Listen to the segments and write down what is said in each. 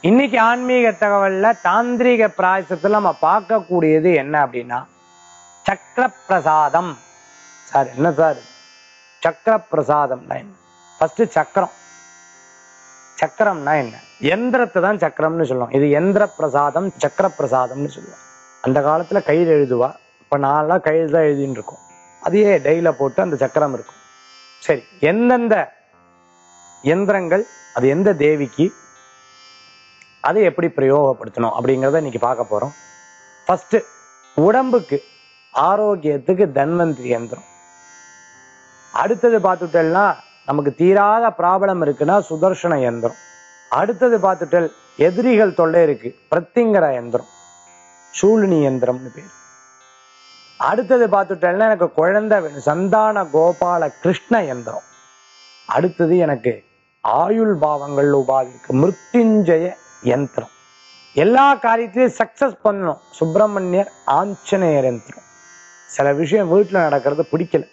இன்னைக்கு ஆன்மீக தகவல்ல தாந்திரீக பிராயசத்துல நம்ம பார்க்கக்கூடியது என்ன அப்படின்னா சக்கர பிரசாதம் சார் என்ன சார் சக்கர பிரசாதம்னா என்ன ஃபர்ஸ்ட் சக்கரம் சக்கரம்னா என்ன எந்திரத்தை தான் சக்கரம்னு சொல்லுவோம் இது எந்திர பிரசாதம் சக்கர பிரசாதம்னு சொல்லுவோம் அந்த காலத்துல கையில் எழுதுவா இப்ப நான்லாம் கையில் தான் எழுதின்னு இருக்கோம் அதையே டெய்ல போட்டு அந்த சக்கரம் இருக்கும் சரி எந்தெந்த எந்திரங்கள் அது எந்த தேவிக்கு அதை எப்படி பிரயோகப்படுத்தணும் அப்படிங்கிறத இன்னைக்கு பார்க்க போறோம் ஃபர்ஸ்ட் உடம்புக்கு ஆரோக்கியத்துக்கு தன்வந்திரி யந்திரம் அடுத்தது பார்த்துட்டேன்னா நமக்கு தீராத ப்ராப்ளம் இருக்குன்னா சுதர்ஷன யந்திரம் அடுத்தது பார்த்துட்டல் எதிரிகள் தொல்லை இருக்கு பிரத்திங்கர யந்திரம் சூழினி யந்திரம்னு பேர் அடுத்தது பார்த்துட்டேன்னா எனக்கு குழந்தை வேணும் சந்தான கோபால கிருஷ்ண யந்திரம் அடுத்தது எனக்கு ஆயுள் பாவங்கள் உபாதி இருக்கு மிருத்யுஞ்சய யந்திரம் எல்லா காரியத்திலையும் சக்சஸ் பண்ணணும் சுப்பிரமணியர் ஆஞ்சநேயர் யந்திரம் சில விஷயம் வீட்டுல நடக்கிறது பிடிக்கல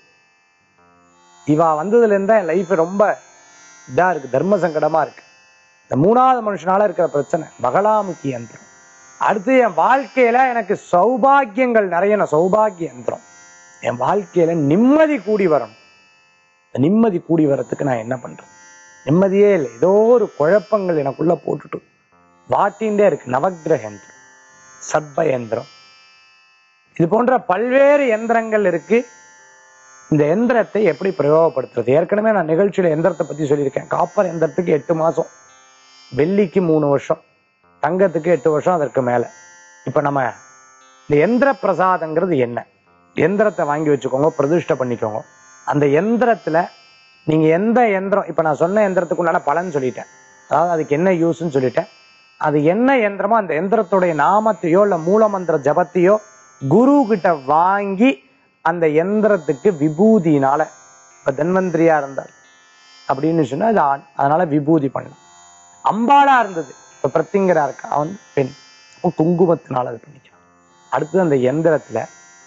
இவா வந்ததுல இருந்தா என் லைஃப் ரொம்ப இதா இருக்கு தர்ம சங்கடமா இருக்கு இந்த மூணாவது மனுஷனால இருக்கிற பிரச்சனை பகலாமுகி யந்திரம் அடுத்து என் வாழ்க்கையில எனக்கு சௌபாகியங்கள் நிறைய சௌபாகிய யந்திரம் என் வாழ்க்கையில நிம்மதி கூடி வரணும் இந்த நிம்மதி கூடி வரத்துக்கு நான் என்ன பண்றேன் நிம்மதியே இல்லை ஏதோ ஒரு குழப்பங்கள் எனக்குள்ள போட்டுட்டு வாட்டின்டே இருக்கு நவக்கிரக யந்திரம் சர்ப யந்திரம் இது போன்ற பல்வேறு யந்திரங்கள் இருக்கு இந்த எந்திரத்தை எப்படி பிரயோகப்படுத்துறது ஏற்கனவே நான் நிகழ்ச்சியில எந்திரத்தை பத்தி சொல்லியிருக்கேன் காப்பர் எந்திரத்துக்கு எட்டு மாசம் வெள்ளிக்கு மூணு வருஷம் தங்கத்துக்கு எட்டு வருஷம் அதற்கு மேல இப்ப நம்ம இந்த எந்திர பிரசாதங்கிறது என்ன எந்திரத்தை வாங்கி வச்சுக்கோங்க பிரதிஷ்டை பண்ணிக்கோங்க அந்த எந்திரத்துல நீங்க எந்த எந்திரம் இப்ப நான் சொன்ன எந்திரத்துக்கு உண்டான பலன் சொல்லிட்டேன் அதாவது அதுக்கு என்ன யூஸ்ன்னு சொல்லிட்டேன் அது என்ன எந்திரமோ அந்த எந்திரத்துடைய நாமத்தையோ இல்ல மூலமந்திர ஜபத்தையோ குரு கிட்ட வாங்கி அந்த எந்திரத்துக்கு விபூதினால இப்ப தன்வந்திரியா இருந்தார் அப்படின்னு சொன்னா அது ஆண் அதனால விபூதி பண்ணலாம் அம்பாளா இருந்தது இப்ப பிரத்திங்கரா இருக்கா அவன் பெண் அப்போ குங்குமத்தினால அது பண்ணிக்கலாம் அடுத்தது அந்த எந்திரத்துல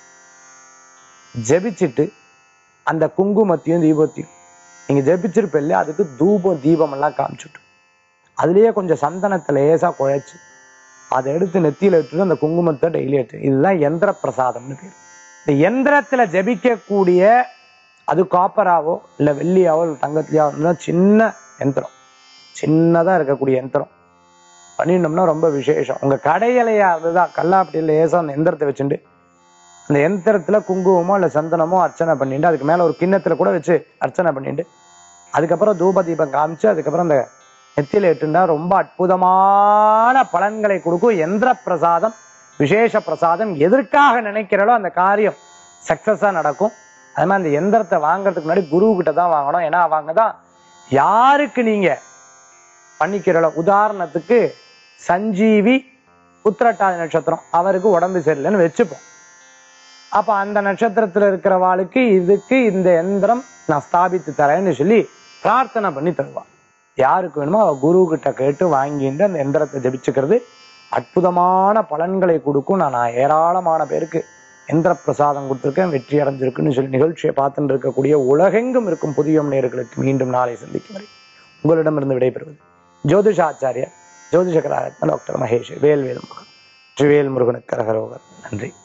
ஜெபிச்சுட்டு அந்த குங்குமத்தையும் தீபத்தையும் நீங்க ஜெபிச்சிருப்பில்ல அதுக்கு தூபம் தீபம் எல்லாம் காமிச்சுட்டு அதுலயே கொஞ்சம் சந்தனத்தை லேசா குழைச்சு அதை எடுத்து நெத்தியில விட்டுட்டு அந்த குங்குமத்தை டெய்லி எடுத்து இதுதான் எந்திர பிரசாதம்னு பேர் இந்த எந்திரத்துல ஜபிக்கக்கூடிய அது காப்பராவோ இல்ல வெள்ளியாவோ இல்ல தங்கத்திலேயோ இருந்தா சின்ன யந்திரம் சின்னதா இருக்கக்கூடிய யந்திரம் பண்ணிட்டோம்னா ரொம்ப விசேஷம் உங்க கடையிலையா இருந்ததா கல்லாப்பட்டியில லேசா அந்த எந்திரத்தை வச்சுட்டு அந்த எந்திரத்துல குங்குமமோ இல்ல சந்தனமோ அர்ச்சனை பண்ணிட்டு அதுக்கு மேல ஒரு கிண்ணத்துல கூட வச்சு அர்ச்சனை பண்ணிட்டு அதுக்கப்புறம் தூப தீபம் காமிச்சு அதுக்கப்புறம் அந்த நெத்தியில இட்டுண்டா ரொம்ப அற்புதமான பலன்களை கொடுக்கும் எந்திர பிரசாதம் விசேஷ பிரசாதம் எதற்காக நினைக்கிறளோ அந்த காரியம் சக்சஸா நடக்கும் அது மாதிரி அந்த எந்திரத்தை வாங்குறதுக்கு முன்னாடி குரு கிட்ட தான் வாங்கணும் ஏன்னா அவங்க தான் யாருக்கு நீங்க பண்ணிக்கிறளோ உதாரணத்துக்கு சஞ்சீவி உத்திரட்டாதி நட்சத்திரம் அவருக்கு உடம்பு சரியில்லைன்னு வச்சுப்போம் அப்ப அந்த நட்சத்திரத்துல இருக்கிறவாளுக்கு இதுக்கு இந்த எந்திரம் நான் ஸ்தாபித்து தரேன்னு சொல்லி பிரார்த்தனை பண்ணி தருவான் யாருக்கு வேணுமோ அவ குரு கிட்ட கேட்டு வாங்கிட்டு அந்த எந்திரத்தை ஜபிச்சுக்கிறது அற்புதமான பலன்களை கொடுக்கும் நான் நான் ஏராளமான பேருக்கு எந்திர பிரசாதம் கொடுத்துருக்கேன் வெற்றி அடைஞ்சிருக்குன்னு சொல்லி நிகழ்ச்சியை பார்த்துட்டு இருக்கக்கூடிய உலகெங்கும் இருக்கும் புதிய நேயர்களுக்கு மீண்டும் நாளை சந்திக்கும் வரை உங்களிடமிருந்து விடைபெறுவது ஜோதிஷாச்சாரியர் ஜோதிஷ கலாரத்ன டாக்டர் மகேஷ் வேல்வேல் முருகன் ட்ரிவேல் முருகனுக்கு கரகரோகர் நன்றி